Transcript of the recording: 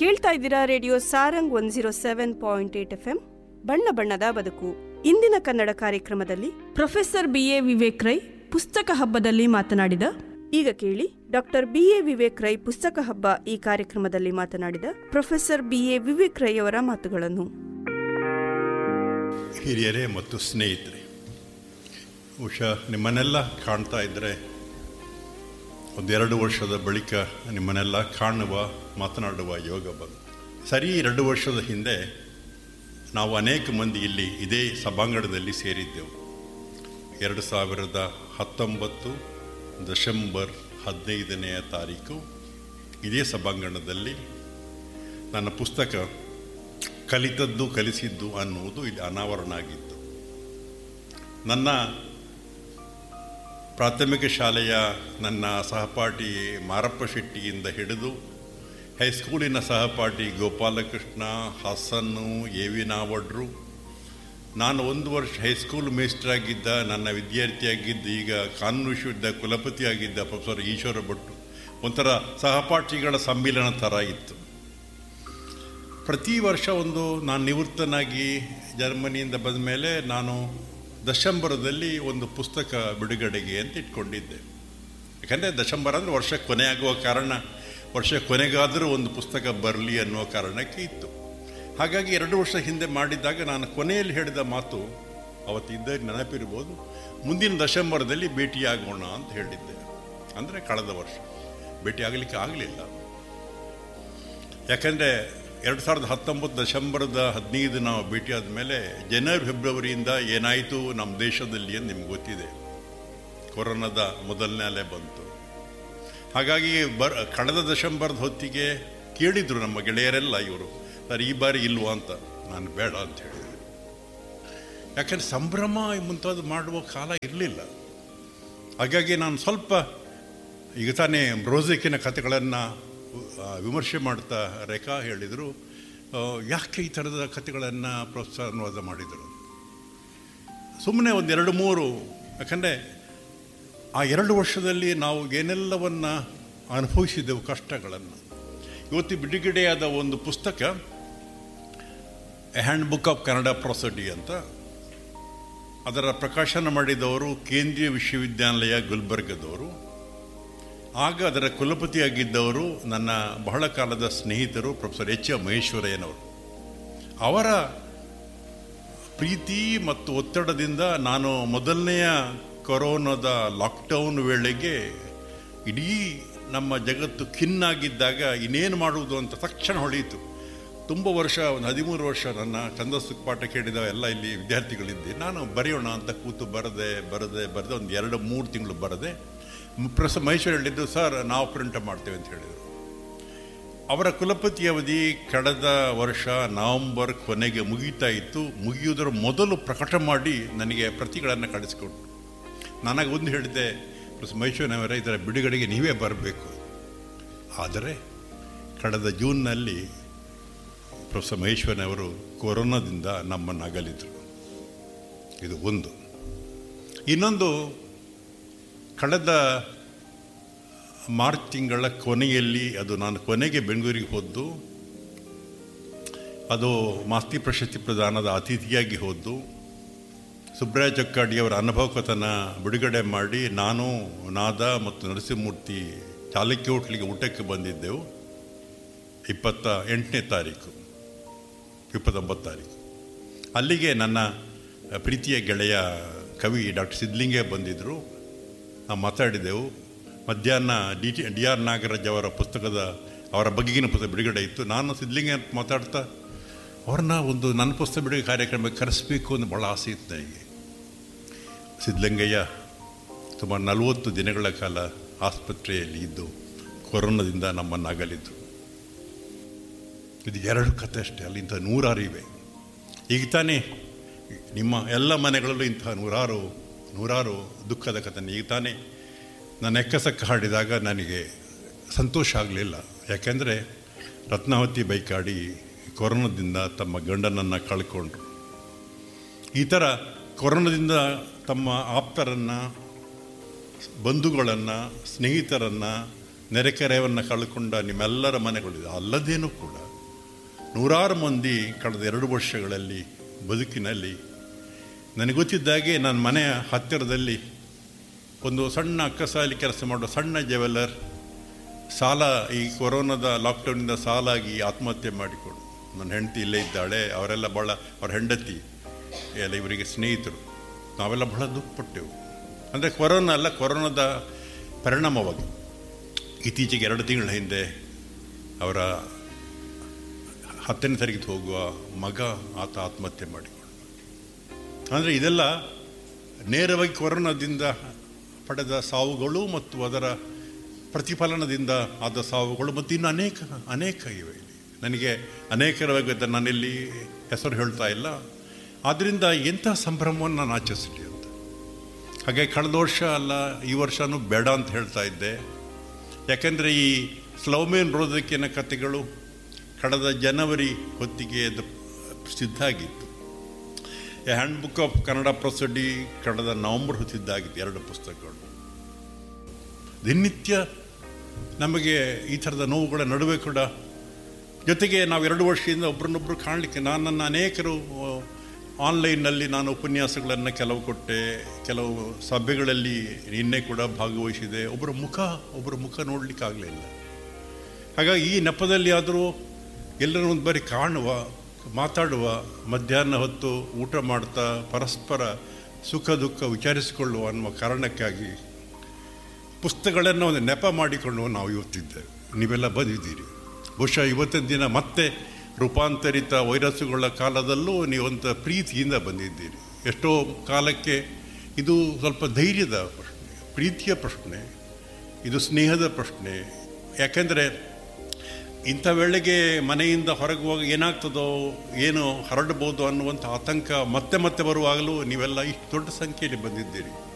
ಕೇಳ್ತಾ ಇದ್ದೀರಾ radio Sarang one zero seven point eight F M ಬಣ್ಣ ಬಣ್ಣದ ಬದುಕು ಇಂದಿನ ಕನ್ನಡ ಕಾರ್ಯಕ್ರಮದಲ್ಲಿ professor B A Vivek Rai ಪುಸ್ತಕ ಹಬ್ಬದಲ್ಲಿ ಮಾತನಾಡಿದ ಈಗ ಕೇಳಿ doctor B A Vivek Rai ಪುಸ್ತಕ ಹಬ್ಬ ಈ ಕಾರ್ಯಕ್ರಮದಲ್ಲಿ ಮಾತನಾಡಿದ professor B A Vivek Rai ಅವರ ಮಾತುಗಳನ್ನು ಹಿರಿಯರೇ ಮತ್ತು ಸ್ನೇಹಿತರೆ ಬಹುಶಃ ನಿಮ್ಮನ್ನೆಲ್ಲ ಕಾಣ್ತಾ ಇದ್ದರೆ ಒಂದೆರಡು ವರ್ಷದ ಬಳಿಕ ನಿಮ್ಮನ್ನೆಲ್ಲ ಕಾಣುವ ಮಾತನಾಡುವ ಯೋಗ ಬಂತು ಸರಿ ಎರಡು ವರ್ಷದ ಹಿಂದೆ ನಾವು ಅನೇಕ ಮಂದಿ ಇಲ್ಲಿ ಇದೇ ಸಭಾಂಗಣದಲ್ಲಿ ಸೇರಿದ್ದೆವು ಎರಡು ಸಾವಿರದ ಹತ್ತೊಂಬತ್ತು ಡಿಸೆಂಬರ್ ಹದಿನೈದನೆಯ ತಾರೀಕು ಇದೇ ಸಭಾಂಗಣದಲ್ಲಿ ನನ್ನ ಪುಸ್ತಕ ಕಲಿತದ್ದು ಕಲಿಸಿದ್ದು ಅನ್ನುವುದು ಇಲ್ಲಿ ಅನಾವರಣ ಆಗಿತ್ತು ನನ್ನ ಪ್ರಾಥಮಿಕ ಶಾಲೆಯ ನನ್ನ ಸಹಪಾಠಿ ಮಾರಪ್ಪ ಶೆಟ್ಟಿಯಿಂದ ಹಿಡಿದು ಹೈಸ್ಕೂಲಿನ ಸಹಪಾಠಿ ಗೋಪಾಲಕೃಷ್ಣ ಹಾಸನ್ನು ಎ ವಿ ನಾವಡ್ರು ನಾನು ಒಂದು ವರ್ಷ ಹೈಸ್ಕೂಲ್ ಮೇಸ್ಟ್ರಾಗಿದ್ದ ನನ್ನ ವಿದ್ಯಾರ್ಥಿಯಾಗಿದ್ದ ಈಗ ಕಾನೂನು ವಿಶ್ವವಿದ್ಯಾಲಯ ಕುಲಪತಿಯಾಗಿದ್ದ ಪ್ರೊಫೆಸರ್ ಈಶ್ವರ ಭಟ್ರು ಒಂಥರ ಸಹಪಾಠಿಗಳ ಸಮ್ಮಿಲನ ಥರ ಇತ್ತು ಪ್ರತಿ ವರ್ಷ ಒಂದು ನಾನು ನಿವೃತ್ತನಾಗಿ ಜರ್ಮನಿಯಿಂದ ಬಂದ ಮೇಲೆ ನಾನು ದಶಂಬರದಲ್ಲಿ ಒಂದು ಪುಸ್ತಕ ಬಿಡುಗಡೆಗೆ ಅಂತ ಇಟ್ಕೊಂಡಿದ್ದೆ ಯಾಕಂದರೆ ದಶಂಬರ ಅಂದರೆ ವರ್ಷ ಕೊನೆಯಾಗುವ ಕಾರಣ ವರ್ಷ ಕೊನೆಗಾದರೂ ಒಂದು ಪುಸ್ತಕ ಬರಲಿ ಅನ್ನುವ ಕಾರಣಕ್ಕೆ ಇತ್ತು ಹಾಗಾಗಿ ಎರಡು ವರ್ಷ ಹಿಂದೆ ಮಾಡಿದ್ದಾಗ ನಾನು ಕೊನೆಯಲ್ಲಿ ಹೇಳಿದ ಮಾತು ಅವತ್ತಿದ್ದ ನೆನಪಿರ್ಬೋದು ಮುಂದಿನ ದಶಂಬರದಲ್ಲಿ ಭೇಟಿಯಾಗೋಣ ಅಂತ ಹೇಳಿದ್ದೆ ಅಂದರೆ ಕಳೆದ ವರ್ಷ ಭೇಟಿಯಾಗಲಿಕ್ಕೆ ಆಗಲಿಲ್ಲ ಯಾಕಂದರೆ ಎರಡು ಸಾವಿರದ ಹತ್ತೊಂಬತ್ತು ಡಿಸೆಂಬರ್ದ ಹದಿನೈದು ನಾವು ಭೇಟಿಯಾದ ಮೇಲೆ ಜನವರಿ ಫೆಬ್ರವರಿಯಿಂದ ಏನಾಯಿತು ನಮ್ಮ ದೇಶದಲ್ಲಿ ಅಂತ ನಿಮ್ಗೆ ಗೊತ್ತಿದೆ ಕೊರೋನಾದ ಮೊದಲನೇ ಅಲೆ ಬಂತು ಹಾಗಾಗಿ ಬರ್ ಕಳೆದ ಡಿಸೆಂಬರ್ದ ಹೊತ್ತಿಗೆ ಕೇಳಿದರು ನಮ್ಮ ಗೆಳೆಯರೆಲ್ಲ ಇವರು ಸರ್ ಈ ಬಾರಿ ಇಲ್ವಾ ಅಂತ ನಾನು ಬೇಡ ಅಂತ ಹೇಳಿದೆ ಯಾಕಂದ್ರೆ ಸಂಭ್ರಮ ಮುಂತಾದ ಮಾಡುವ ಕಾಲ ಇರಲಿಲ್ಲ ಹಾಗಾಗಿ ನಾನು ಸ್ವಲ್ಪ ಈಗ ತಾನೇ ರೋಸಿಕಿನ ಕಥೆಗಳನ್ನು ವಿಮರ್ಶೆ ಮಾಡ್ತಾ ರೇಖಾ ಹೇಳಿದರು ಯಾಕೆ ಈ ಥರದ ಕಥೆಗಳನ್ನು ಪ್ರೋತ್ಸಾಹವಾದ ಮಾಡಿದರು ಸುಮ್ಮನೆ ಒಂದೆರಡು ಮೂರು ಯಾಕಂದರೆ ಆ ಎರಡು ವರ್ಷದಲ್ಲಿ ನಾವು ಏನೆಲ್ಲವನ್ನು ಅನುಭವಿಸಿದೆವು ಕಷ್ಟಗಳನ್ನು ಇವತ್ತು ಬಿಡುಗಡೆಯಾದ ಒಂದು ಪುಸ್ತಕ a handbook of Kannada prosody ಅಂತ ಅದರ ಪ್ರಕಾಶನ ಮಾಡಿದವರು ಕೇಂದ್ರೀಯ ವಿಶ್ವವಿದ್ಯಾನಿಲಯ ಗುಲ್ಬರ್ಗದವರು ಆಗ ಅದರ ಕುಲಪತಿಯಾಗಿದ್ದವರು ನನ್ನ ಬಹಳ ಕಾಲದ ಸ್ನೇಹಿತರು ಪ್ರೊಫೆಸರ್ ಎಚ್ ಎ ಮಹೇಶ್ವರಯ್ಯನವರು ಅವರ ಪ್ರೀತಿ ಮತ್ತು ಒತ್ತಡದಿಂದ ನಾನು ಮೊದಲನೆಯ ಕೊರೋನಾದ ಲಾಕ್ಡೌನ್ ವೇಳೆಗೆ ಇಡೀ ನಮ್ಮ ಜಗತ್ತು ಖಿನ್ನಾಗಿದ್ದಾಗ ಇನ್ನೇನು ಮಾಡುವುದು ಅಂತ ತಕ್ಷಣ ಹೊಳೆಯಿತು ತುಂಬ ವರ್ಷ ಒಂದು ಹದಿಮೂರು ವರ್ಷ ನನ್ನ ಛಂದಸ್ಸು ಪಾಠ ಕೇಳಿದ ಎಲ್ಲ ಇಲ್ಲಿ ವಿದ್ಯಾರ್ಥಿಗಳಿದ್ದೆ ನಾನು ಬರೆಯೋಣ ಅಂತ ಕೂತು ಬರದೆ ಬರದೆ ಬರದೆ ಒಂದು ಎರಡು ಮೂರು ತಿಂಗಳು ಬರದೆ ಪ್ರೊಫೆಸರ್ ಮಹೇಶ್ವರ ಹೇಳಿದ್ದು ಸರ್ ನಾವು ಪ್ರಿಂಟ್ ಮಾಡ್ತೇವೆ ಅಂತ ಹೇಳಿದರು ಅವರ ಕುಲಪತಿ ಅವಧಿ ಕಳೆದ ವರ್ಷ ನವಂಬರ್ ಕೊನೆಗೆ ಮುಗೀತಾ ಇತ್ತು ಮುಗಿಯುವುದರ ಮೊದಲು ಪ್ರಕಟ ಮಾಡಿ ನನಗೆ ಪ್ರತಿಗಳನ್ನು ಕಳಿಸಿಕೊಟ್ಟು ನನಗೆ ಒಂದು ಹೇಳಿದ್ದೆ ಪ್ರೊಫೆಸರ್ ಮಹೇಶ್ವರನವರೇ ಇದರ ಬಿಡುಗಡೆಗೆ ನೀವೇ ಬರಬೇಕು ಆದರೆ ಕಳೆದ ಜೂನ್ನಲ್ಲಿ ಪ್ರೊಫೆಸರ್ ಮಹೇಶ್ವರನವರು ಕೊರೋನಾದಿಂದ ನಮ್ಮನ್ನು ಅಗಲಿದರು ಇದು ಒಂದು ಇನ್ನೊಂದು ಕಳೆದ ಮಾರ್ಚ್ ತಿಂಗಳ ಕೊನೆಯಲ್ಲಿ ಅದು ನಾನು ಕೊನೆಗೆ ಬೆಂಗಳೂರಿಗೆ ಹೋದ್ದು ಅದು ಮಾಸ್ತಿ ಪ್ರಶಸ್ತಿ ಪ್ರದಾನದ ಅತಿಥಿಯಾಗಿ ಹೋದ್ದು ಸುಬ್ರಾಯ ಚೊಕ್ಕಾಡಿಯವರ ಅನುಭವ ಕಥನ ಬಿಡುಗಡೆ ಮಾಡಿ ನಾನು ನಾದ ಮತ್ತು ನರಸಿಂಹಮೂರ್ತಿ ಚಾಲುಕ್ಯ ಹೋಟ್ಲಿಗೆ ಊಟಕ್ಕೆ ಬಂದಿದ್ದೆವು ಇಪ್ಪತ್ತ ಎಂಟನೇ ತಾರೀಕು ಇಪ್ಪತ್ತೊಂಬತ್ತು ತಾರೀಕು ಅಲ್ಲಿಗೆ ನನ್ನ ಪ್ರೀತಿಯ ಗೆಳೆಯ ಕವಿ ಡಾಕ್ಟರ್ ಸಿದ್ಲಿಂಗೆ ಬಂದಿದ್ದರು ನಾವು ಮಾತಾಡಿದೆವು ಮಧ್ಯಾಹ್ನ D T D R Nagaraj ಅವರ ಪುಸ್ತಕದ ಅವರ ಬಗೆಗಿನ ಪುಸ್ತಕ ಬಿಡುಗಡೆ ಇತ್ತು ನಾನು ಸಿದ್ಲಿಂಗೆ ಮಾತಾಡ್ತಾ ಅವ್ರನ್ನ ಒಂದು ನನ್ನ ಪುಸ್ತಕ ಬಿಡುಗಡೆ ಕಾರ್ಯಕ್ರಮಕ್ಕೆ ಕರೆಸಬೇಕು ಅಂತ ಭಾಳ ಆಸೆ ಇತ್ತು ನನಗೆ ಸಿದ್ಧಲಿಂಗಯ್ಯ ಸುಮಾರು ನಲವತ್ತು ದಿನಗಳ ಕಾಲ ಆಸ್ಪತ್ರೆಯಲ್ಲಿ ಇದ್ದು ಕೊರೋನಾದಿಂದ ನಮ್ಮನ್ನು ಅಗಲಿದ್ದು ಇದು ಎರಡು ಕತೆ ಅಷ್ಟೇ ಅಲ್ಲಿ ಇಂಥ ನೂರಾರು ಇವೆ ಈಗ ತಾನೇ ನಿಮ್ಮ ಎಲ್ಲ ಮನೆಗಳಲ್ಲೂ ಇಂತಹ ನೂರಾರು ನೂರಾರು ದುಃಖದ ಕಥೆ ಈಗ ತಾನೇ ನಾನು ಎಕ್ಕಸಕ್ಕ ಹಾಡಿದಾಗ ನನಗೆ ಸಂತೋಷ ಆಗಲಿಲ್ಲ ಯಾಕೆಂದರೆ ರತ್ನಾವತಿ ಬೈಕಾಡಿ ಕೊರೋನಾದಿಂದ ತಮ್ಮ ಗಂಡನನ್ನು ಕಳ್ಕೊಂಡ್ರು ಈ ಥರ ಕೊರೋನಾದಿಂದ ತಮ್ಮ ಆಪ್ತರನ್ನು ಬಂಧುಗಳನ್ನು ಸ್ನೇಹಿತರನ್ನು ನೆರೆಕೆರೆಯನ್ನು ಕಳ್ಕೊಂಡ ನಿಮ್ಮೆಲ್ಲರ ಮನೆಗಳಿದೆ ಅಲ್ಲದೇನೂ ಕೂಡ ನೂರಾರು ಮಂದಿ ಕಳೆದ ಎರಡು ವರ್ಷಗಳಲ್ಲಿ ಬದುಕಿನಲ್ಲಿ ನನಗೆ ಗೊತ್ತಿದ್ದಾಗೆ ನನ್ನ ಮನೆಯ ಹತ್ತಿರದಲ್ಲಿ ಒಂದು ಸಣ್ಣ ಅಕ್ಕಸಾಲಿ ಕೆಲಸ ಮಾಡೋ ಸಣ್ಣ ಜವೆಲ್ಲರ್ ಸಾಲ ಈ ಕೊರೋನಾದ ಲಾಕ್ಡೌನಿಂದ ಸಾಲಾಗಿ ಆತ್ಮಹತ್ಯೆ ಮಾಡಿಕೊಂಡು ನನ್ನ ಹೆಂಡತಿ ಇಲ್ಲೇ ಇದ್ದಾಳೆ ಅವರೆಲ್ಲ ಭಾಳ ಅವ್ರ ಹೆಂಡತಿ ಎಲ್ಲ ಇವರಿಗೆ ಸ್ನೇಹಿತರು ನಾವೆಲ್ಲ ಬಹಳ ದುಃಖಪಟ್ಟೆವು ಅಂದರೆ ಕೊರೋನಾ ಅಲ್ಲ ಕೊರೋನಾದ ಪರಿಣಾಮವಾಗಿ ಇತ್ತೀಚೆಗೆ ಎರಡು ತಿಂಗಳ ಹಿಂದೆ ಅವರ ಹತ್ತನೇ ತರಗತಿ ಹೋಗುವ ಮಗ ಆತ ಆತ್ಮಹತ್ಯೆ ಮಾಡಿಕೊಂಡು ಅಂದರೆ ಇದೆಲ್ಲ ನೇರವಾಗಿ ಕೊರೋನಾದಿಂದ ಪಡೆದ ಸಾವುಗಳು ಮತ್ತು ಅದರ ಪ್ರತಿಫಲನದಿಂದ ಆದ ಸಾವುಗಳು ಮತ್ತು ಇನ್ನು ಅನೇಕ ಅನೇಕ ಇವೆ ಇಲ್ಲಿ ನನಗೆ ಅನೇಕರ ಬಗ್ಗೆ ನಾನಿಲ್ಲಿ ಹೆಸರು ಹೇಳ್ತಾ ಇಲ್ಲ ಆದ್ದರಿಂದ ಎಂಥ ಸಂಭ್ರಮವನ್ನು ನಾನು ಆಚರಿಸಲಿ ಅಂತ ಹಾಗೆ ಕಳೆದ ವರ್ಷ ಅಲ್ಲ ಈ ವರ್ಷನೂ ಬೇಡ ಅಂತ ಹೇಳ್ತಾ ಇದ್ದೆ ಯಾಕೆಂದರೆ ಈ ಸ್ಲೌಮೇನ್ ರೋಧಕಿನ ಕಥೆಗಳು ಕಳೆದ ಜನವರಿ ಹೊತ್ತಿಗೆ ಅದು ಸಿದ್ಧ ಆಗಿತ್ತು a handbook of Kannada prosody ಕಳೆದ ನವಂಬರ್ ಹೊತ್ತಿದ್ದಾಗಿತ್ತು ಎರಡು ಪುಸ್ತಕಗಳು ದಿನನಿತ್ಯ ನಮಗೆ ಈ ಥರದ ನೋವುಗಳ ನಡುವೆ ಕೂಡ ಜೊತೆಗೆ ನಾವು ಎರಡು ವರ್ಷದಿಂದ ಒಬ್ರನ್ನೊಬ್ಬರು ಕಾಣಲಿಕ್ಕೆ ನಾನು ನನ್ನ ಅನೇಕರು ಆನ್ಲೈನ್ನಲ್ಲಿ ನಾನು ಉಪನ್ಯಾಸಗಳನ್ನು ಕೆಲವು ಕೊಟ್ಟೆ ಕೆಲವು ಸಭೆಗಳಲ್ಲಿ ನಿನ್ನೆ ಕೂಡ ಭಾಗವಹಿಸಿದೆ ಒಬ್ಬರ ಮುಖ ಒಬ್ಬರ ಮುಖ ನೋಡಲಿಕ್ಕಾಗಲಿಲ್ಲ ಹಾಗಾಗಿ ಈ ನೆಪದಲ್ಲಿ ಆದರೂ ಎಲ್ಲರೂ ಒಂದು ಬಾರಿ ಕಾಣುವ ಮಾತಾಡುವ ಮಧ್ಯಾಹ್ನ ಹೊತ್ತು ಊಟ ಮಾಡ್ತಾ ಪರಸ್ಪರ ಸುಖ ದುಃಖ ವಿಚಾರಿಸಿಕೊಳ್ಳುವ ಅನ್ನುವ ಕಾರಣಕ್ಕಾಗಿ ಪುಸ್ತಕಗಳನ್ನು ಒಂದು ನೆಪ ಮಾಡಿಕೊಂಡು ನಾವು ಇವತ್ತಿದ್ದೇವೆ ನೀವೆಲ್ಲ ಬಂದಿದ್ದೀರಿ ಬಹುಶಃ ಇವತ್ತಿನ ದಿನ ಮತ್ತೆ ರೂಪಾಂತರಿತ ವೈರಸ್ಸುಗಳ ಕಾಲದಲ್ಲೂ ನೀವಂತ ಪ್ರೀತಿಯಿಂದ ಬಂದಿದ್ದೀರಿ ಎಷ್ಟೋ ಕಾಲಕ್ಕೆ ಇದು ಸ್ವಲ್ಪ ಧೈರ್ಯದ ಪ್ರಶ್ನೆ ಪ್ರೀತಿಯ ಪ್ರಶ್ನೆ ಇದು ಸ್ನೇಹದ ಪ್ರಶ್ನೆ ಯಾಕೆಂದರೆ ಇಂಥ ವೇಳೆಗೆ ಮನೆಯಿಂದ ಹೊರಗೆ ಹೋಗಿ ಏನಾಗ್ತದೋ ಏನು ಹರಡ್ಬೋದು ಅನ್ನುವಂಥ ಆತಂಕ ಮತ್ತೆ ಮತ್ತೆ ಬರುವಾಗಲೂ ನೀವೆಲ್ಲ ಇಷ್ಟು ದೊಡ್ಡ ಸಂಖ್ಯೆಯಲ್ಲಿ ಬಂದಿದ್ದೀರಿ